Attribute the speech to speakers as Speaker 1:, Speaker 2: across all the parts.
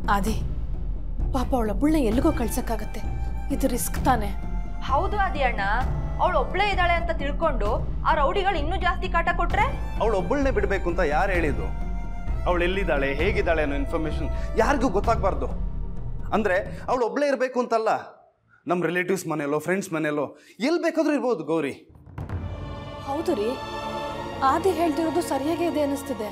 Speaker 1: ಆದಿ ಪಾಪ ಅವಳೊಬ್ಬಳನ್ನ ಎಲ್ಲಿಗೋ ಕಳ್ಸಕ್ಕಾಗತ್ತೆ ಇದು ರಿಸ್ಕ್ ತಾನೆ
Speaker 2: ಹೌದು ಆದಿ ಅಣ್ಣ ಅವಳು ಒಬ್ಳೇ ಇದ್ದಾಳೆ ಅಂತ ತಿಳ್ಕೊಂಡು ಆ ರೌಡಿಗಳು ಇನ್ನೂ ಜಾಸ್ತಿ ಕಾಟ ಕೊಟ್ರೆ
Speaker 3: ಅವಳು ಒಬ್ಬಳನ್ನೇ ಬಿಡಬೇಕು ಅಂತ ಯಾರು ಹೇಳಿದ್ದು ಅವಳು ಎಲ್ಲಿದ್ದಾಳೆ ಹೇಗಿದ್ದಾಳೆ ಅನ್ನೋ ಇನ್ಫಾರ್ಮೇಶನ್ ಯಾರಿಗೂ ಗೊತ್ತಾಗಬಾರ್ದು ಅಂದರೆ ಅವಳು ಒಬ್ಬಳೇ ಇರಬೇಕು ಅಂತಲ್ಲ ನಮ್ಮ ರಿಲೇಟಿವ್ಸ್ ಮನೆಯಲ್ಲೋ ಫ್ರೆಂಡ್ಸ್ ಮನೆಯಲ್ಲೋ ಎಲ್ಲಿ ಬೇಕಾದ್ರೂ ಇರ್ಬೋದು ಗೌರಿ
Speaker 1: ಹೌದು ರೀ ಆದಿ ಹೇಳ್ತಿರೋದು ಸರಿಯಾಗೇ ಇದೆ ಅನಿಸ್ತಿದೆ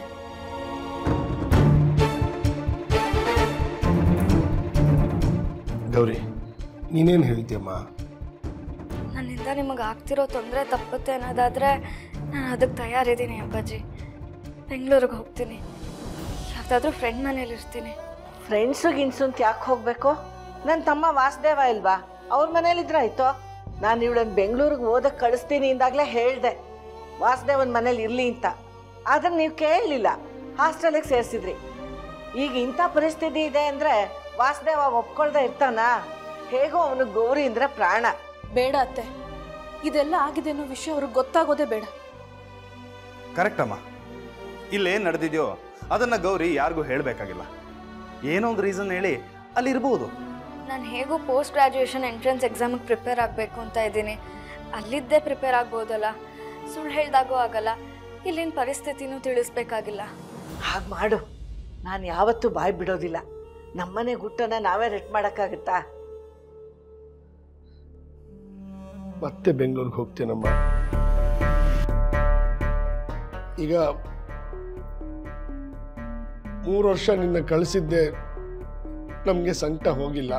Speaker 4: ಗೌರಿ ನೀನೇನು ಹೇಳ್ತೀಯಮ್ಮ
Speaker 5: ನನ್ನಿಂದ ನಿಮಗೆ ಆಗ್ತಿರೋ ತೊಂದರೆ ತಪ್ಪುತ್ತೆ ಅನ್ನೋದಾದರೆ ನಾನು ಅದಕ್ಕೆ ತಯಾರಿದ್ದೀನಿ ಅಪ್ಪಾಜಿ ಬೆಂಗಳೂರಿಗೆ ಹೋಗ್ತೀನಿ ಯಾವುದಾದ್ರೂ ಫ್ರೆಂಡ್ ಮನೇಲಿ ಇರ್ತೀನಿ
Speaker 6: ಫ್ರೆಂಡ್ಸು ಗಿನ್ಸು ಅಂತ ಯಾಕೆ ಹೋಗ್ಬೇಕು ನನ್ನ ತಮ್ಮ ವಾಸುದೇವ ಇಲ್ವಾ ಅವ್ರ ಮನೇಲಿದ್ರೆ ಆಯ್ತು ನಾನು ಇವಳನ್ನ ಬೆಂಗಳೂರಿಗೆ ಓದಕ್ಕೆ ಕಳಿಸ್ತೀನಿ ಇಂದಾಗಲೇ ಹೇಳ್ದೆ ವಾಸುದೇವನ ಮನೇಲಿ ಇರಲಿ ಅಂತ ಆದ್ರೆ ನೀವು ಕೇಳಲಿಲ್ಲ ಹಾಸ್ಟೆಲಿಗೆ ಸೇರಿಸಿದ್ರಿ ಈಗ ಇಂಥ ಪರಿಸ್ಥಿತಿ ಇದೆ ಅಂದರೆ ವಾಸುದೇವ ಒಪ್ಕೊಳ್ದೆ ಇರ್ತಾನ ಹೇಗೋ ಅವನು ಗೌರಿ ಅಂದ್ರೆ ಪ್ರಾಣ
Speaker 1: ಬೇಡ ಅತ್ತೆ ಇದೆಲ್ಲ ಆಗಿದೆ ಅನ್ನೋ ವಿಷಯ ಅವ್ರಿಗೆ ಗೊತ್ತಾಗೋದೇ ಬೇಡ
Speaker 3: ಕರೆಕ್ಟ್ ಅಮ್ಮ ಇಲ್ಲೇನು ನಡೆದಿದೆಯೋ ಅದನ್ನು ಗೌರಿ ಯಾರಿಗೂ ಹೇಳಬೇಕಾಗಿಲ್ಲ ಏನೋ ಒಂದು ರೀಸನ್ ಹೇಳಿ ಅಲ್ಲಿ ಇರ್ಬೋದು
Speaker 5: ನಾನು ಹೇಗೂ ಪೋಸ್ಟ್ ಗ್ರ್ಯಾಜುಯೇಷನ್ ಎಂಟ್ರೆನ್ಸ್ ಎಕ್ಸಾಮಿಗೆ ಪ್ರಿಪೇರ್ ಆಗಬೇಕು ಅಂತ ಇದ್ದೀನಿ ಅಲ್ಲಿದ್ದೇ ಪ್ರಿಪೇರ್ ಆಗ್ಬೋದಲ್ಲ ಸುಳ್ಳು ಹೇಳ್ದಾಗೂ ಆಗಲ್ಲ ಇಲ್ಲಿನ ಪರಿಸ್ಥಿತಿನೂ ತಿಳಿಸ್ಬೇಕಾಗಿಲ್ಲ
Speaker 6: ಹಾಗೆ ಮಾಡು ನಾನು ಯಾವತ್ತೂ ಬಾಯ್ ಬಿಡೋದಿಲ್ಲ ನಮ್ಮನೆ ಗುಟ್ಟನ್ನ ನಾವೇ ರೆಟ್ ಮಾಡೋಕ್ಕಾಗತ್ತಾ
Speaker 4: ಮತ್ತೆ ಬೆಂಗಳೂರಿಗೆ ಹೋಗ್ತೇನಮ್ಮ ಈಗ ಮೂರು ವರ್ಷ ನಿನ್ನ ಕಳಿಸಿದ್ದೆ ನಮಗೆ ಸಂಕಟ ಹೋಗಿಲ್ಲ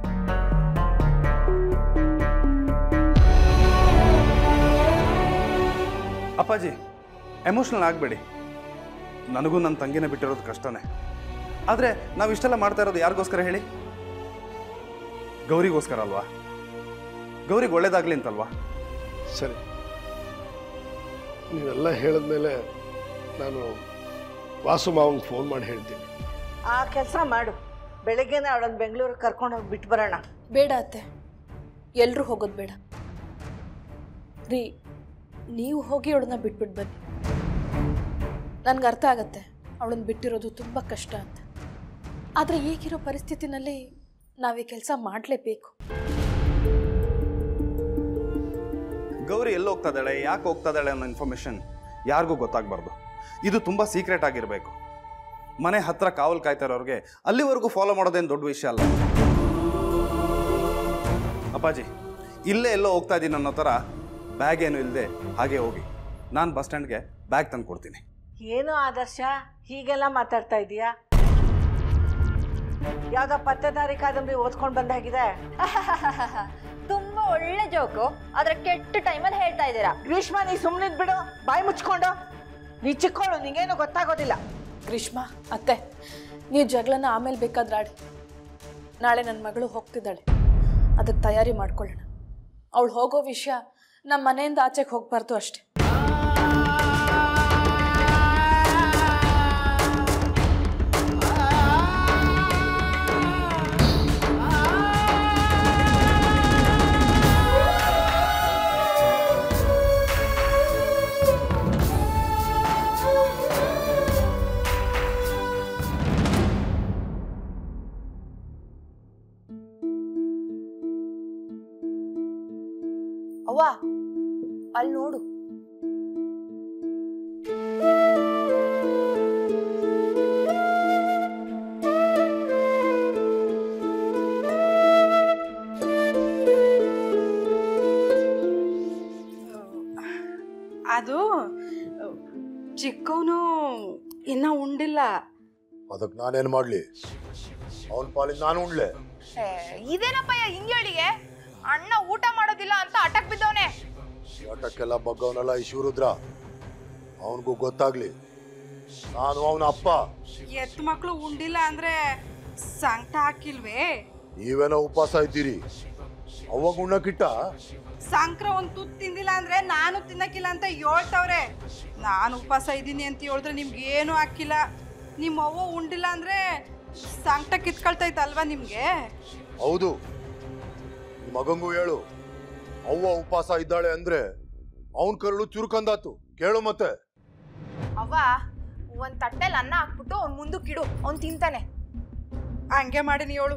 Speaker 3: ಅಪ್ಪಾಜಿ ಎಮೋಷ್ನಲ್ ಆಗಬೇಡಿ ನನಗೂ ನನ್ನ ತಂಗಿನ ಬಿಟ್ಟಿರೋದು ಕಷ್ಟನೇ ಆದರೆ ನಾವು ಇಷ್ಟೆಲ್ಲ ಮಾಡ್ತಾ ಇರೋದು ಯಾರಿಗೋಸ್ಕರ ಹೇಳಿ ಗೌರಿಗೋಸ್ಕರ ಅಲ್ವಾ ಗೌರಿಗೆ ಒಳ್ಳೇದಾಗ್ಲಿ ಅಂತಲ್ವಾ
Speaker 4: ಸರಿ ನೀವೆಲ್ಲ ಹೇಳಿದ್ಮೇಲೆ ನಾನು ವಾಸು ಮಾವಂಗೆ ಫೋನ್ ಮಾಡಿ ಹೇಳ್ತೀನಿ
Speaker 6: ಆ ಕೆಲಸ ಮಾಡು ಬೆಳಗ್ಗೆನೆ ಅವಳನ್ನ ಬೆಂಗಳೂರಿಗೆ ಕರ್ಕೊಂಡು ಹೋಗಿ ಬಿಟ್ಟು ಬರೋಣ
Speaker 1: ಬೇಡ ಅತ್ತೆ ಎಲ್ಲರೂ ಹೋಗೋದು ಬೇಡ ರೀ ನೀವು ಹೋಗಿ ಅವಳನ್ನ ಬಿಟ್ಬಿಟ್ಟು ಬನ್ನಿ ನನ್ಗೆ ಅರ್ಥ ಆಗತ್ತೆ ಅವಳನ್ನ ಬಿಟ್ಟಿರೋದು ತುಂಬ ಕಷ್ಟ ಅಂತ ಆದರೆ ಈಗಿರೋ ಪರಿಸ್ಥಿತಿನಲ್ಲಿ ನಾವು ಈ ಕೆಲಸ ಮಾಡಲೇಬೇಕು
Speaker 3: ಗೌರಿ ಎಲ್ಲಿ ಹೋಗ್ತಾ ಇದ್ದಾಳೆ ಯಾಕೆ ಹೋಗ್ತಾ ಇದ್ದಾಳೆ ಅನ್ನೋ ಇನ್ಫಾರ್ಮೇಶನ್ ಯಾರಿಗೂ ಗೊತ್ತಾಗಬಾರ್ದು ಇದು ತುಂಬ ಸೀಕ್ರೆಟ್ ಆಗಿರಬೇಕು ಮನೆ ಹತ್ರ ಕಾವಲು ಕಾಯ್ತಾ ಇರೋರಿಗೆ ಅಲ್ಲಿವರೆಗೂ ಫಾಲೋ ಮಾಡೋದೇನು ದೊಡ್ಡ ವಿಷಯ ಅಲ್ಲ ಅಪ್ಪಾಜಿ ಇಲ್ಲೇ ಎಲ್ಲೋ ಹೋಗ್ತಾ ಇದ್ದೀನಿ ಅನ್ನೋ ಥರ ಬ್ಯಾಗ್ ಏನು ಇಲ್ಲದೆ ಹಾಗೆ ಹೋಗಿ ನಾನು ಬಸ್ ಸ್ಟ್ಯಾಂಡ್ಗೆ ಬ್ಯಾಗ್ ತಂದು ಕೊಡ್ತೀನಿ
Speaker 6: ಏನು ಆದರ್ಶ ಹೀಗೆಲ್ಲ ಮಾತಾಡ್ತಾ ಇದೀಯಾ ಯಾವ್ದೋ ಪತ್ತೆದಾರಿ ಕಾದಂಬರಿ ಓದ್ಕೊಂಡು ಬಂದಾಗಿದೆ
Speaker 2: ತುಂಬಾ ಒಳ್ಳೆ ಜೋಕು ಆದ್ರೆ ಕೆಟ್ಟ ಟೈಮಲ್ಲಿ ಹೇಳ್ತಾ ಇದ್ದೀರಾ
Speaker 6: ಗ್ರೀಷ್ಮ ನೀ ಸುಮ್ಮನೆ ಬಿಡು ಬಾಯಿ ಮುಚ್ಕೊಂಡು ನೀ ಚಿಕ್ಕೋಳು ನಿಂಗೇನು ಗೊತ್ತಾಗೋದಿಲ್ಲ
Speaker 1: ಗ್ರೀಷ್ಮ ಅತ್ತೆ ನೀವು ಜಗಳನ ಆಮೇಲೆ ಬೇಕಾದ್ರೆ ಆಡಿ ನಾಳೆ ನನ್ನ ಮಗಳು ಹೋಗ್ತಿದ್ದಾಳೆ ಅದಕ್ಕೆ ತಯಾರಿ ಮಾಡ್ಕೊಳ್ಳೋಣ ಅವಳು ಹೋಗೋ ವಿಷಯ ನಮ್ಮ ಮನೆಯಿಂದ ಆಚೆಗೆ ಹೋಗ್ಬಾರ್ದು ಅಷ್ಟೆ ಅವ್ವ ಅಲ್ಲಿ ನೋಡು
Speaker 7: ಅದು ಚಿಕ್ಕವನು ಇನ್ನೂ ಉಂಡಿಲ್ಲ
Speaker 8: ಅದಕ್ಕೆ ನಾನೇನು ಮಾಡಲಿ ಅವನ ಪಾಲಿಗೆ ನಾನು ಉಣ್ಲೆ
Speaker 2: ಇದೇನಪ್ಪಯ್ಯ ಹಿಂಗೇಳಿಗೆ ಅಣ್ಣ ಊಟ ಮಾಡೋದಿಲ್ಲ ಅಂತ ಅಟಕ್ ಬಿದ್ದವನೆ
Speaker 8: ಆಟಕ್ಕೆಲ್ಲ ಬಗ್ಗವನಲ್ಲ ಈ ಶಿವರುದ್ರ ಅವನಿಗೂ ಗೊತ್ತಾಗ್ಲಿ ನಾನು ಅವನ ಅಪ್ಪ
Speaker 7: ಎತ್ತು ಮಕ್ಕಳು ಉಂಡಿಲ್ಲ ಅಂದ್ರೆ ಸಂಕಟ ಹಾಕಿಲ್ವೇ
Speaker 8: ನೀವೇನೋ ಉಪವಾಸ ಇದ್ದೀರಿ ಅವಾಗ ಉಣ್ಣಕ್ಕಿಟ್ಟ
Speaker 7: ಸಂಕ್ರ ಒಂದು ತುತ್ತು ತಿಂದಿಲ್ಲ ಅಂದ್ರೆ ನಾನು ತಿನ್ನಕ್ಕಿಲ್ಲ ಅಂತ ಹೇಳ್ತವ್ರೆ ನಾನು ಉಪವಾಸ ಇದ್ದೀನಿ ಅಂತ ಹೇಳಿದ್ರೆ ನಿಮ್ಗೆ ಏನು ಹಾಕಿಲ್ಲ ನಿಮ್ಮ ಅವ್ವ ಉಂಡಿಲ್ಲ ಅಂದ್ರೆ ಸಂಕಟ ಕಿತ್ಕೊಳ್ತೈತಲ್ವಾ ನಿಮ್ಗೆ
Speaker 8: ಹೌದು ನಿಮ್ ಮಗಂಗೂ ಹೇಳು ಅವ್ವ ಉಪವಾಸ ಇದ್ದಾಳೆ ಅಂದ್ರೆ ಅವನ್ ಕರಳು ಚುರುಕಂದಾತು ಕೇಳು ಮತ್ತೆ
Speaker 2: ಅವ್ವ ಒಂದ್ ತಟ್ಟೆಲ್ ಅನ್ನ ಹಾಕ್ಬಿಟ್ಟು ಅವ್ನ್ ಮುಂದಕ್ಕಿಡು ಅವ್ನ್ ತಿಂತಾನೆ
Speaker 7: ಹಂಗೆ ಮಾಡೀನಿ ಅವಳು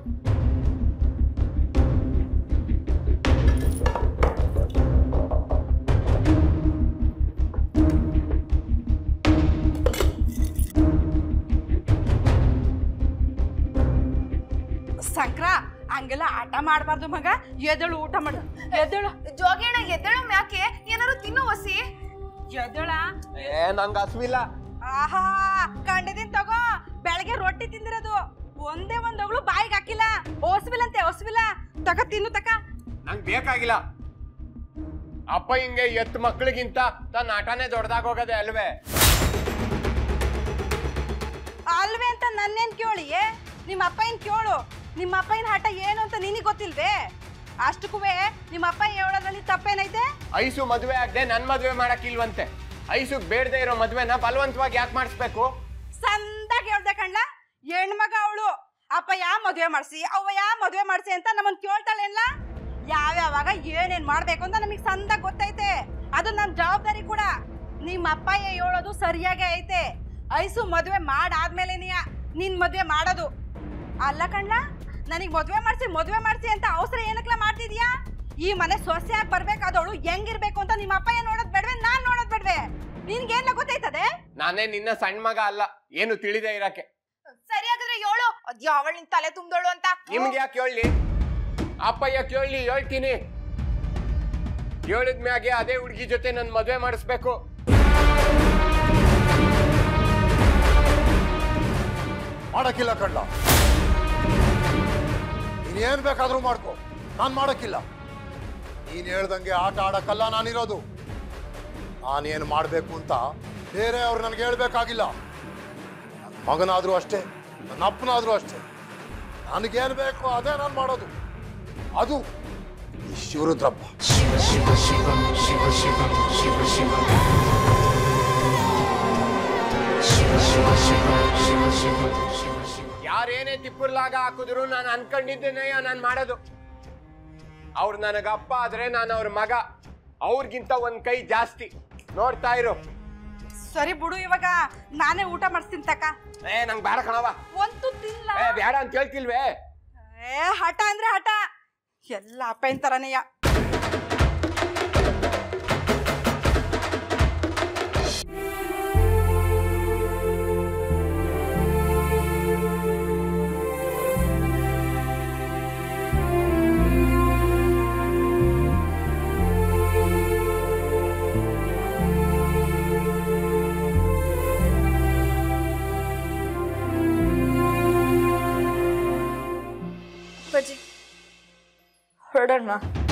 Speaker 7: ಸಂಕ್ರ ಹಂಗೆಲ್ಲ ಆಟ ಮಾಡಬಾರ್ದು ಮಗ ಎದಳು ಊಟ ಮಾಡು ಎದಳು
Speaker 2: ಜೋಗಿಯಣ್ಣ ಎದ್ದೇಳು ಮ್ಯಾಕೆ ಏನಾರು ತಿನ್ನು ವಸಿ
Speaker 7: ಎದಳ
Speaker 9: ಏ ನಂಗೆ ಹಸುವಿಲ್ಲ
Speaker 7: ಆಹಾ ಕಂಡಿದೀನ್ ತಗೋ ಬೆಳಗ್ಗೆ ರೊಟ್ಟಿ ತಿಂದಿರೋದು ಒಂದೇ ಒಂದ್ ಅಗಳು ಬಾಯಿಗೆ ಹಾಕಿಲ್ಲ ಓಸ್ಬಿಲ್ಲಂತೆ ಓಸ್ಬಿಲ್ಲ ತಕ ತಿನ್ನು ತಕ
Speaker 9: ನಂಗೆ ಬೇಕಾಗಿಲ್ಲ ಅಪ್ಪ ಹಿಂಗೆ ಎತ್ತು ಮಕ್ಳಿಗಿಂತ ತನ್ನ ಆಟನೇ ದೊಡ್ಡದಾಗೋಗದೆ ಅಲ್ವೇ
Speaker 7: ಅಲ್ವೇ ಅಂತ ನನ್ನೇನ್ ಕೇಳಿ ನಿಮ್ಮ ಅಪ್ಪ ಏನ್ ಕೇಳು ನಿಮ್ಮ ಅಪ್ಪನ ಹಠ ಏನು ಅಂತ ನಿನಗೆ ಗೊತ್ತಿಲ್ವೇ ಅಷ್ಟಕ್ಕೂ ನಿಮ್ಮ ಅಪ್ಪ ಹೇಳೋದ್ರಲ್ಲಿ ತಪ್ಪೇನೈತೆ
Speaker 9: ಐಸು ಮದ್ವೆ ಆಗದೆ ನನ್ ಮದ್ವೆ ಮಾಡಕ್ಕಿಲ್ವಂತೆ ಐಸುಗ್ ಬೇಡದೆ ಇರೋ ಮದ್ವೆನ ಬಲವಂತವಾಗಿ ಯಾಕೆ ಮಾಡಿಸ್ಬೇಕು
Speaker 7: ಸಂದಾಗ ಹೇಳ್ದೆ ಕಣ್ಲ ಹೆಣ್ಮಗ ಅವಳು ಅಪ್ಪ ಯಾ ಮದುವೆ ಮಾಡ್ಸಿ ಅವ್ವ ಯಾ ಮದುವೆ ಮಾಡ್ಸಿ ಅಂತ ನಮ್ಮನ್ ಕೇಳ್ತಾಳೇನ್ಲ ಯಾವ್ಯಾವಾಗ ಏನೇನ್ ಮಾಡ್ಬೇಕು ಅಂತ ನಮಗೆ ಸಂದಾಗ ಗೊತ್ತೈತೆ ಅದು ನಮ್ ಜವಾಬ್ದಾರಿ ಕೂಡ ನಿಮ್ಮ ಅಪ್ಪ ಹೇಳೋದು ಸರಿಯಾಗೇ ಐತೆ ಐಸು ಮದುವೆ ಮಾಡಾದ್ಮೇಲೆ ನೀಯ ನಿನ್ ಮದುವೆ ಮಾಡೋದು ಅಲ್ಲ ಕಣ್ಲ ನನಗ್ ಮದುವೆ ಮಾಡ್ಸಿ ಮದುವೆ ಮಾಡ್ಸಿ ಅಂತ ಅವಸರ ಏನಕ್ಲ ಮಾಡ್ತಿದ್ಯಾ ಈ ಮನೆ ಸೊಸೆಯಾಗಿ ಬರ್ಬೇಕಾದವಳು ಹೆಂಗಿರ್ಬೇಕು ಅಂತ ನಿಮ್ಮ ಅಪ್ಪ ಏನ್ ನೋಡೋದ್ ಬೇಡ್ವೆ ನಾನ್ ನೋಡೋದ್ ಬೇಡ್ವೆ ನಿನ್ಗೇನ್ ಗೊತ್ತೈತದೆ
Speaker 9: ನಾನೇ ನಿನ್ನ ಸಣ್ಣ ಮಗ ಅಲ್ಲ ಏನು ತಿಳಿದೇ ಇರಕ್ಕೆ
Speaker 2: ಸರಿ ಹಾಗಾದ್ರೆ ಹೇಳು ಅದ್ಯಾ ಅವಳು ನಿನ್ ತಲೆ ತುಂಬ್ದೋಳು ಅಂತ
Speaker 9: ನಿಮ್ಗೆ ಯಾಕೆ ಹೇಳಿ ಅಪ್ಪಯ್ಯ ಕೇಳಿ ಹೇಳ್ತೀನಿ ಹೇಳಿದ ಮ್ಯಾಗೆ ಅದೇ ಹುಡುಗಿ ಜೊತೆ ನನ್ ಮದ್ವೆ ಮಾಡಿಸ್ಬೇಕು
Speaker 8: ಮಾಡಕ್ಕಿಲ್ಲ ಕಣ್ಣ ನೀನ್ ಏನ್ ಬೇಕಾದ್ರೂ ಮಾಡ್ಕೊ ನಾನ್ ಮಾಡಕ್ಕಿಲ್ಲ ನೀನ್ ಹೇಳ್ದಂಗೆ ಆಟ ಆಡಕ್ಕಲ್ಲ ನಾನಿರೋದು ನಾನೇನ್ ಮಾಡ್ಬೇಕು ಅಂತ ಬೇರೆ ಅವ್ರು ನನಗೆ ಹೇಳ್ಬೇಕಾಗಿಲ್ಲ ನನ್ನ ಮಗನಾದ್ರೂ ಅಷ್ಟೇ ನನ್ನ ಅಪ್ಪನಾದ್ರೂ ಅಷ್ಟೇ ನನಗೇನ್ ಬೇಕು ಅದೇ ನಾನು ಮಾಡೋದು ಅದು ಈ ಶಿವರುದ್ರಪ್ಪ
Speaker 9: ಯಾರೇನೇ ತಿಪ್ಪುರ್ಲಾಗ ಹಾಕಿದ್ರು ನಾನು ಅನ್ಕೊಂಡಿದ್ದೇನೆಯ ನಾನು ಮಾಡೋದು ಅವ್ರು ನನಗ ಅಪ್ಪ ಆದ್ರೆ ನಾನು ಅವ್ರ ಮಗ ಅವ್ರಿಗಿಂತ ಒಂದ್ ಕೈ ಜಾಸ್ತಿ ನೋಡ್ತಾ ಇರು
Speaker 7: ಸರಿ ಬಿಡು ಇವಾಗ ನಾನೇ ಊಟ ಮಾಡಿಸ್ತೀನಿ ತಕ
Speaker 9: ಏ ನಂಗೆ ಬೇಡ ಕಣವ
Speaker 7: ಒಂದು ತಿನ್ಲ
Speaker 9: ಏ ಬೇಡ ಅಂತ ಹೇಳ್ತಿಲ್ವೇ
Speaker 7: ಏ ಹಠ ಅಂದ್ರೆ ಹಠ ಎಲ್ಲ ಅಪ್ಪನ ತರನೇಯ
Speaker 5: ಅಪ್ಪಾಜಿ ಹೊರಡೋಣ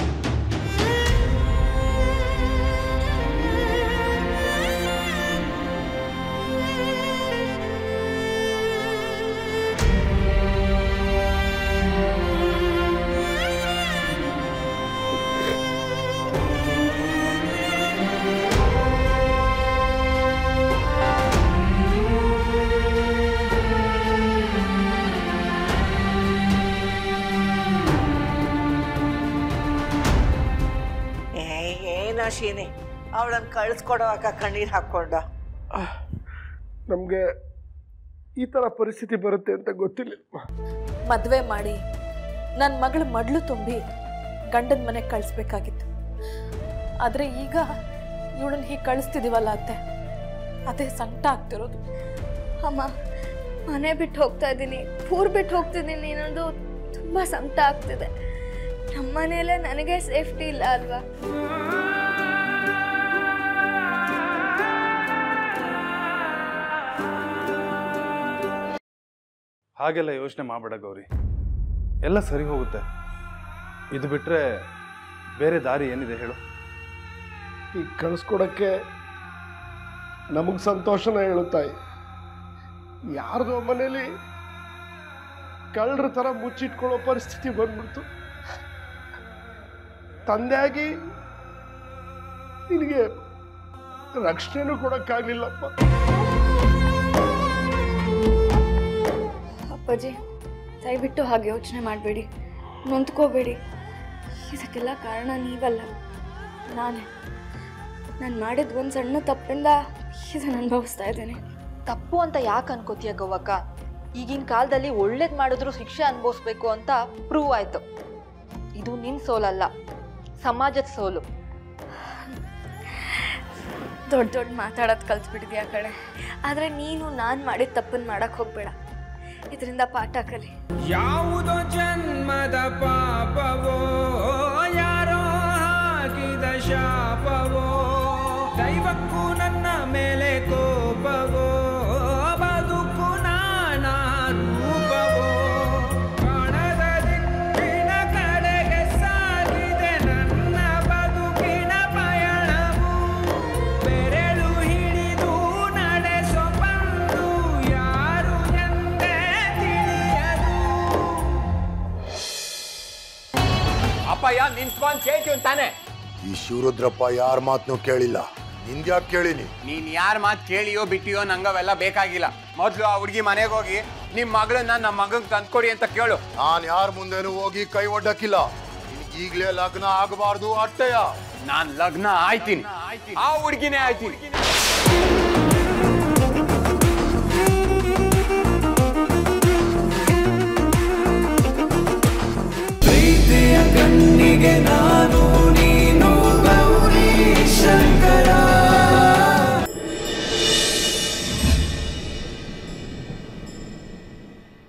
Speaker 6: ಏ ಏನೋ ಶೀನಿ ಅವಳನ್ನು ಕಳಿಸ್ಕೊಡೋವಾಗ ಕಣ್ಣೀರು ಹಾಕ್ಕೊಂಡ
Speaker 4: ನಮಗೆ ಈ ಥರ ಪರಿಸ್ಥಿತಿ ಬರುತ್ತೆ ಅಂತ ಗೊತ್ತಿಲ್ಲ
Speaker 1: ಮದುವೆ ಮಾಡಿ ನನ್ನ ಮಗಳ ಮಡ್ಲು ತುಂಬಿ ಗಂಡನ ಮನೆಗೆ ಕಳಿಸ್ಬೇಕಾಗಿತ್ತು ಆದರೆ ಈಗ ಇವಳನ್ನ ಹೀಗೆ ಕಳಿಸ್ತಿದೀವಲ್ಲ ಅತ್ತೆ ಅದೇ ಸಂಕಟ ಆಗ್ತಿರೋದು
Speaker 5: ಅಮ್ಮ ಮನೆ ಬಿಟ್ಟು ಹೋಗ್ತಾ ಇದ್ದೀನಿ ಊರು ಬಿಟ್ಟು ಹೋಗ್ತಿದ್ದೀನಿ ಅನ್ನೋದು ತುಂಬ ಸಂಕಟ ಆಗ್ತಿದೆ ನಮ್ಮ ಮನೆಯಲ್ಲೇ ನನಗೆ ಸೇಫ್ಟಿ ಇಲ್ಲ ಅಲ್ವಾ
Speaker 3: ಹಾಗೆಲ್ಲ ಯೋಚನೆ ಮಾಡಬೇಡ ಗೌರಿ ಎಲ್ಲ ಸರಿ ಹೋಗುತ್ತೆ ಇದು ಬಿಟ್ಟರೆ ಬೇರೆ ದಾರಿ ಏನಿದೆ ಹೇಳು
Speaker 4: ಈಗ ಕಳಿಸ್ಕೊಡಕ್ಕೆ ನಮಗೆ ಸಂತೋಷನ ಹೇಳುತ್ತಾಯಿ ಯಾರ್ದೋ ಮನೇಲಿ ಕಳ್ಳರ ಥರ ಮುಚ್ಚಿಟ್ಕೊಳ್ಳೋ ಪರಿಸ್ಥಿತಿ ಬಂದ್ಬಿಡ್ತು ತಂದೆಯಾಗಿ ನಿನಗೆ ರಕ್ಷಣೆನೂ ಕೊಡೋಕ್ಕಾಗಲಿಲ್ಲಪ್ಪ
Speaker 5: ಅಪ್ಪಾಜಿ ದಯವಿಟ್ಟು ಹಾಗೆ ಯೋಚನೆ ಮಾಡಬೇಡಿ ನೊಂದ್ಕೋಬೇಡಿ ಇದಕ್ಕೆಲ್ಲ ಕಾರಣ ನೀವಲ್ಲ ನಾನೇ ನಾನು ಮಾಡಿದ ಒಂದು ಸಣ್ಣ ತಪ್ಪಿಂದ ಇದನ್ನು ಅನುಭವಿಸ್ತಾ ಇದ್ದೇನೆ
Speaker 2: ತಪ್ಪು ಅಂತ ಯಾಕೆ ಅನ್ಕೋತೀಯ ಗೌವಕ್ಕ ಈಗಿನ ಕಾಲದಲ್ಲಿ ಒಳ್ಳೇದು ಮಾಡಿದ್ರು ಶಿಕ್ಷೆ ಅನುಭವಿಸ್ಬೇಕು ಅಂತ ಪ್ರೂವ್ ಆಯ್ತು ಇದು ನಿನ್ನ ಸೋಲಲ್ಲ ಸಮಾಜದ ಸೋಲು
Speaker 5: ದೊಡ್ಡ ದೊಡ್ಡ ಮಾತಾಡೋದು ಕಲ್ತ್ಬಿಟ್ಟಿದ್ಯಾ ಕಡೆ ಆದರೆ ನೀನು ನಾನು ಮಾಡಿದ ತಪ್ಪನ್ನು ಮಾಡಕ್ಕೆ ಹೋಗ್ಬೇಡ ಇದರಿಂದ ಪಾಠ ಕಲಿ
Speaker 10: ಯಾವುದೋ ಜನ್ಮದ ಪಾಪವೋ ಯಾರೋ ಹಾಕಿದ ಶಾಪವೋ ದೈವಕ್ಕೂ ನನ್ನ ಮೇಲೆ ಕೋಪವೋ ಬದುಕು ನಾನಾ ರೂಪವೋ ಕಾಣದ ದಿಕ್ಕಿನ ಕಡೆಗೆ ಸಾಗಿದೆ ನನ್ನ ಬದುಕಿನ ಪಯಣವು ಬೆರಳು ಹಿಡಿದು ನಡೆಸೋ ಬಂದು ಯಾರು ಎಂದೇ ತಿಳಿಯದು
Speaker 9: ಅಪ್ಪಯ್ಯ ನಿಂತ್ಕೊಂಡ್ ಕೇಳ್ತೀವ್ ತಾನೆ
Speaker 8: ಈ ಶಿವರುದ್ರಪ್ಪ ಯಾರ ಮಾತನ್ನು ಕೇಳಿಲ್ಲ ನಿಂದ್ಯಾಕೆ ಕೇಳಿನಿ
Speaker 9: ನೀನ್ ಯಾರ ಮಾತು ಕೇಳಿಯೋ ಬಿಟ್ಟಿಯೋ ನಂಗವೆಲ್ಲ ಬೇಕಾಗಿಲ್ಲ ಮೊದ್ಲು ಆ ಹುಡುಗಿ ಮನೆಗೆ ಹೋಗಿ ನಿಮ್ ಮಗಳನ್ನ ನಮ್ಮ ಮಗನ್ ತಂದ್ಕೊಡಿ ಅಂತ ಕೇಳು
Speaker 8: ನಾನ್ ಯಾರ ಮುಂದೆನೂ ಹೋಗಿ ಕೈ ಒಡ್ಡಕ್ಕಿಲ್ಲ ಈಗಲೇ ಲಗ್ನ ಆಗಬಾರ್ದು ಅಟ್ಟೆಯ
Speaker 9: ನಾನ್ ಲಗ್ನ ಆಯ್ತೀನಿ ಆ ಹುಡುಗಿನೇ ಆಯ್ತೀನಿ
Speaker 10: ಪ್ರೀತಿಯ ಕಣ್ಣಿಗೆ ನಾ